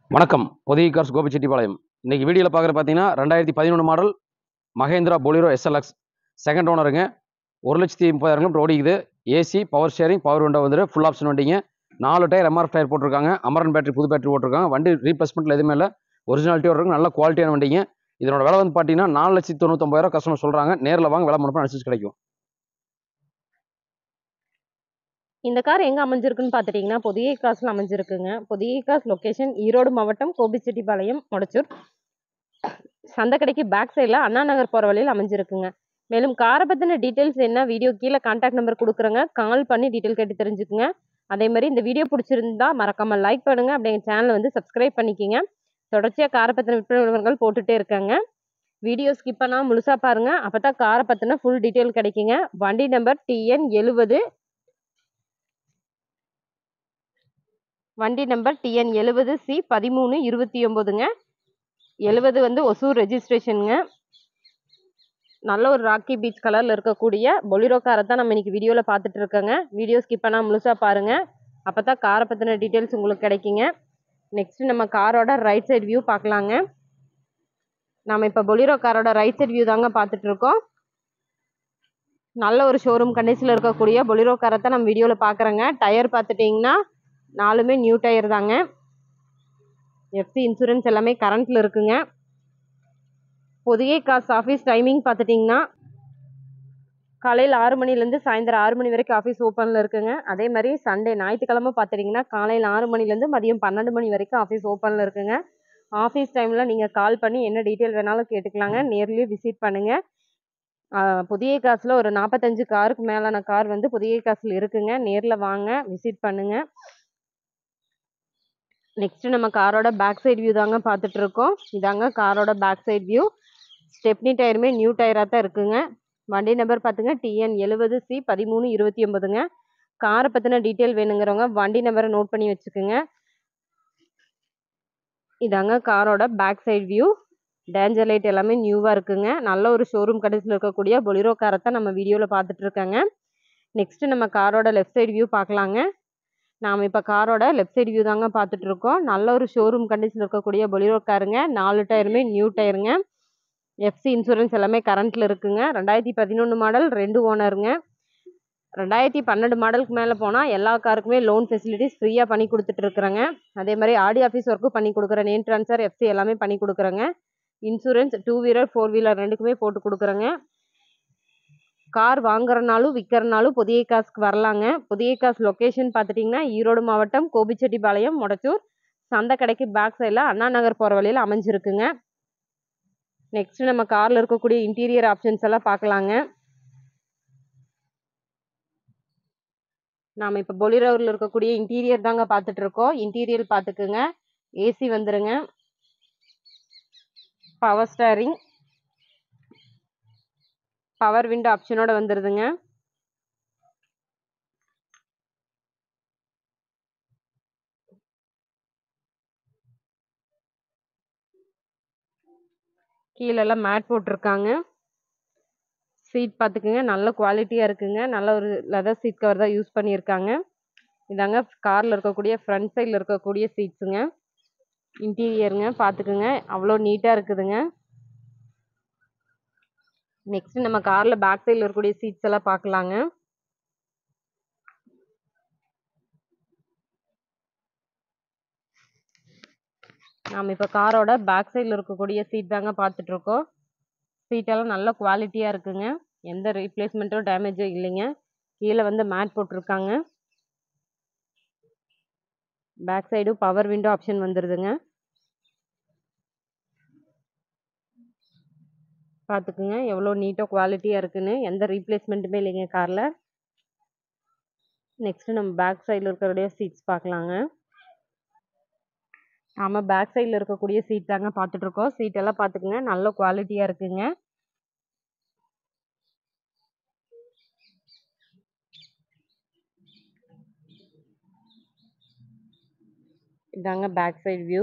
வணக்கம் பொதிகை கார்ஸ் கோபிச்செட்டிப்பாளையம் இன்னைக்கு வீடியோவில் பார்க்குற பார்த்தீங்கன்னா ரெண்டாயிரத்தி பதினொன்று model Mahindra Bolero SLX second ஓனருங்க ஒரு லட்சத்தி முப்பதாயிரம் கிலோமீட்டர் ஓடிக்குது AC power steering power window வந்துட்டு ஃபுல் ஆப்ஷன் வண்டிங்க நாலு டயர் எம்ஆர்எஃப் டயர் போட்டிருக்காங்க அமரன் பேட்டரி புது பேட்டரி போட்டிருக்காங்க வண்டி ரீப்ளேஸ்மெண்ட்டில் எதுவுமே இல்லை ஒரிஜினாலிட்டியோட இருக்கு நல்ல குவாலிட்டியான வண்டிங்க இதனோட விலை வந்து பார்த்தீங்கன்னா நாலு லட்சத்தி தொண்ணூத்தொம்பதாயிரம் கஸ்டமர் சொல்கிறாங்க நேரில் வாங்க விலை முன்னப்ப அனுசரிச்சு கிடைக்கும் இந்த கார் எங்கே அமைஞ்சிருக்குன்னு பார்த்துட்டிங்கன்னா புதிய காசில் அமைஞ்சிருக்குங்க புதிய காஸ் லொக்கேஷன் ஈரோடு மாவட்டம் கோபிச்செட்டிப்பாளையம் மொடச்சூர் சந்தைக்கடைக்கு பேக் சைடில் அண்ணா நகர் போகிற வழியில் அமைஞ்சிருக்குங்க மேலும் காரை பற்றின டீட்டெயில்ஸ் என்ன வீடியோ கீழே கான்டாக்ட் நம்பர் கொடுக்குறேங்க கால் பண்ணி டீட்டெயில் கேட்டு தெரிஞ்சுக்குங்க அதே மாதிரி இந்த வீடியோ பிடிச்சிருந்தா மறக்காமல் லைக் பண்ணுங்கள் அப்படியே எங்கள் சேனலை வந்து சப்ஸ்கிரைப் பண்ணிக்கிங்க தொடர்ச்சியாக காரை பற்றின விற்பனை விவரங்கள் போட்டுகிட்டே இருக்காங்க வீடியோ ஸ்கிப் பண்ணால் முழுசாக பாருங்கள் அப்போ தான் காரை பற்றின ஃபுல் டீட்டெயில் கிடைக்குங்க வண்டி நம்பர் டிஎன் எழுபது வண்டி நம்பர் டிஎன் எழுபது சி பதிமூணு இருபத்தி ஒம்போதுங்க எழுபது வந்து ஒசூர் ரெஜிஸ்ட்ரேஷனுங்க நல்ல ஒரு ராக்கி பீச் கலரில் இருக்கக்கூடிய பொலிரோ காரை தான் நம்ம இன்னைக்கு வீடியோவில் பார்த்துட்டு இருக்கோங்க வீடியோ ஸ்கிப் பண்ணால் முழுசாக பாருங்கள் அப்போ தான் காரை பற்றின டீட்டெயில்ஸ் உங்களுக்கு கிடைக்குங்க நெக்ஸ்ட் நம்ம காரோட ரைட் சைடு வியூ பார்க்கலாங்க நாம் இப்போ பொலிரோ காரோட ரைட் சைடு வியூ தாங்க பார்த்துட்டு இருக்கோம் நல்ல ஒரு ஷோரூம் கண்டிஷனில் இருக்கக்கூடிய பொலிரோ காரை தான் நம்ம வீடியோவில் பார்க்குறோங்க டயர் பார்த்துட்டிங்கன்னா நாலுமே நியூ டயர் தாங்க எஃப்சி இன்சூரன்ஸ் எல்லாமே கரண்ட்டில் இருக்குங்க பொதிகை காசு ஆஃபீஸ் டைமிங் பார்த்துட்டிங்கன்னா காலையில் ஆறு மணிலேருந்து சாயந்தரம் ஆறு மணி வரைக்கும் ஆஃபீஸ் ஓப்பனில் இருக்குங்க அதே மாதிரி சண்டே ஞாயிற்றுக்கிழமை பார்த்துட்டிங்கன்னா காலையில் ஆறு மணிலேருந்து மதியம் பன்னெண்டு மணி வரைக்கும் ஆஃபீஸ் ஓப்பனில் இருக்குங்க ஆஃபீஸ் டைமில் நீங்கள் கால் பண்ணி என்ன டீட்டெயில் வேணாலும் கேட்டுக்கலாங்க நேர்லேயே விசிட் பண்ணுங்கள் புதிய காசில் ஒரு நாற்பத்தஞ்சு காருக்கு மேலான கார் வந்து புதிய காசில் இருக்குங்க நேரில் வாங்க விசிட் பண்ணுங்கள் நெக்ஸ்ட் நம்ம காரோட பேக் சைடு வியூ தாங்க பார்த்துட்டு இருக்கோம் இதாங்க காரோட பேக் சைடு வியூ ஸ்டெப்னி டயருமே நியூ டயராக தான் இருக்குங்க வண்டி நம்பர் பார்த்துங்க டிஎன் எழுபது சி பதிமூணு இருபத்தி ஒன்பதுங்க காரை பற்றின டீட்டெயில் வேணுங்கிறவங்க வண்டி நம்பரை நோட் பண்ணி வச்சுக்கோங்க இதாங்க காரோட back side view danger light எல்லாமே நியூவாக இருக்குங்க நல்ல ஒரு ஷோரூம் கடைசியில் இருக்கக்கூடிய பொலிரோ காரை தான் நம்ம வீடியோவில் பார்த்துட்டு இருக்காங்க நெக்ஸ்ட் நம்ம காரோட லெஃப்ட் சைடு வியூ பார்க்கலாங்க நாம் இப்போ காரோட லெஃப்ட் சைடு வியூ தாங்க பார்த்துட்டு இருக்கோம் நல்ல ஒரு ஷோரூம் கண்டிஷன் இருக்கக்கூடிய பொலிரோ காருங்க நாலு டயருமே நியூ டயருங்க எஃப்சி இன்சூரன்ஸ் எல்லாமே கரண்ட்டில் இருக்குங்க ரெண்டாயிரத்தி பதினொன்று மாடல் ரெண்டு ஓனருங்க ரெண்டாயிரத்தி பன்னெண்டு மாடலுக்கு மேலே போனால் எல்லா காருக்குமே லோன் ஃபெசிலிட்டிஸ் ஃப்ரீயாக பண்ணி கொடுத்துட்ருக்குறேங்க அதே மாதிரி ஆடி ஆஃபீஸ் ஒர்க்கும் பண்ணி கொடுக்குறேன் நேம் ட்ரான்ஸ்ஃபர் எஃப்சி எல்லாமே பண்ணி கொடுக்குறேங்க insurance two wheeler four wheeler ரெண்டுக்குமே போட்டு கொடுக்குறேங்க கார் வாங்குறனாலும் விற்கிறனாலும் புதிய காசுக்கு வரலாங்க புதிய காசு லொக்கேஷன் பார்த்துட்டிங்கன்னா ஈரோடு மாவட்டம் கோபிச்செட்டிப்பாளையம் மொடச்சூர் சந்தை கடைக்கு பேக் சைடில் அண்ணா நகர் போகிற வழியில் அமைஞ்சிருக்குங்க நெக்ஸ்ட் நம்ம காரில் இருக்கக்கூடிய இன்டீரியர் ஆப்ஷன்ஸ் எல்லாம் பார்க்கலாங்க நாம் இப்போ பொலிரோவில் இருக்கக்கூடிய இன்டீரியர் தாங்க பார்த்துட்டு இருக்கோம் இன்டீரியர் பார்த்துக்குங்க ஏசி வந்துருங்க பவர் ஸ்டேரிங் பவர் விண்டோ ஆப்ஷனோட வந்துடுதுங்க கீழெல்லாம் மேட் போட்டிருக்காங்க சீட் பார்த்துக்குங்க நல்ல குவாலிட்டியாக இருக்குங்க நல்ல ஒரு லெதர் சீட் கவர் தான் யூஸ் பண்ணியிருக்காங்க இதாங்க காரில் இருக்கக்கூடிய ஃப்ரண்ட் சைடில் இருக்கக்கூடிய சீட்ஸுங்க இன்டீரியருங்க பார்த்துக்குங்க அவ்வளோ நீட்டாக இருக்குதுங்க நெக்ஸ்ட் நம்ம காரில் பேக் சைடில் இருக்கக்கூடிய சீட்ஸ் எல்லாம் பார்க்கலாங்க நாம் இப்போ காரோட பேக் சைடில் இருக்கக்கூடிய சீட் தாங்க பார்த்துட்டு இருக்கோம் சீட்டெல்லாம் நல்ல குவாலிட்டியாக இருக்குங்க எந்த ரீப்ளேஸ்மெண்ட்டும் டேமேஜும் இல்லைங்க கீழே வந்து மேட் போட்டிருக்காங்க பேக் சைடும் பவர் விண்டோ ஆப்ஷன் வந்துடுதுங்க பார்த்துக்குங்க எவ்வளோ நீட்டாக குவாலிட்டியாக இருக்குன்னு எந்த ரீப்ளேஸ்மெண்ட்டுமே இல்லைங்க காரில் நெக்ஸ்ட்டு நம்ம பேக் சைடில் இருக்கக்கூடிய சீட்ஸ் பார்க்கலாங்க ஆமாம் பேக் சைடில் இருக்கக்கூடிய சீட் தாங்க பார்த்துட்ருக்கோம் சீட்டெல்லாம் பார்த்துக்குங்க நல்ல குவாலிட்டியாக இருக்குங்க இதாங்க பேக் சைடு வியூ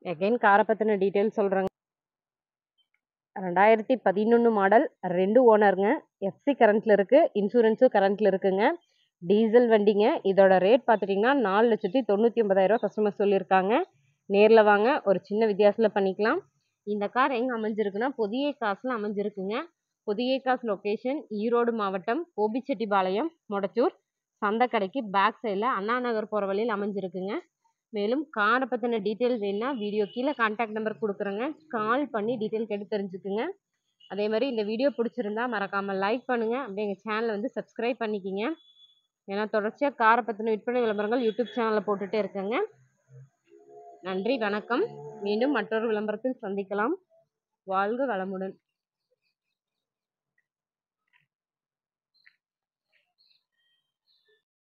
எகைன் காரை பற்றின டீட்டெயில் சொல்கிறேங்க ரெண்டாயிரத்தி பதினொன்று மாடல் ரெண்டு ஓனருங்க எஃப்சி கரண்ட்டில் இருக்குது இன்சூரன்ஸும் கரண்ட்டில் இருக்குங்க டீசல் வண்டிங்க இதோட ரேட் பார்த்துட்டிங்கன்னா நாலு லட்சத்தி தொண்ணூற்றி ஒன்பதாயிரரூவா கஸ்டமர் சொல்லியிருக்காங்க நேரில் வாங்க ஒரு சின்ன வித்தியாசத்தில் பண்ணிக்கலாம் இந்த கார் எங்கே அமைஞ்சிருக்குன்னா புதிய காசில் அமைஞ்சிருக்குங்க புதிய காசு லொக்கேஷன் ஈரோடு மாவட்டம் கோபிச்செட்டிப்பாளையம் மொடச்சூர் சந்தைக்கடைக்கு பேக் சைடில் அண்ணா நகர் போகிற வழியில் அமைஞ்சிருக்குங்க மேலும் காரை பற்றின டீட்டெயில் வேணுன்னா வீடியோ கீழே கான்டாக்ட் நம்பர் கொடுக்குறேங்க கால் பண்ணி டீட்டெயில் கேட்டு தெரிஞ்சுக்குங்க அதே மாதிரி இந்த வீடியோ பிடிச்சிருந்தா மறக்காமல் லைக் பண்ணுங்கள் அப்படியே எங்கள் சேனலை வந்து சப்ஸ்கிரைப் பண்ணிக்கிங்க ஏன்னா தொடர்ச்சியாக காரை பற்றின விற்பனை விளம்பரங்கள் யூடியூப் சேனலில் போட்டுகிட்டே இருக்கேங்க நன்றி வணக்கம் மீண்டும் மற்றொரு விளம்பரத்தில் சந்திக்கலாம் வாழ்க வளமுடன்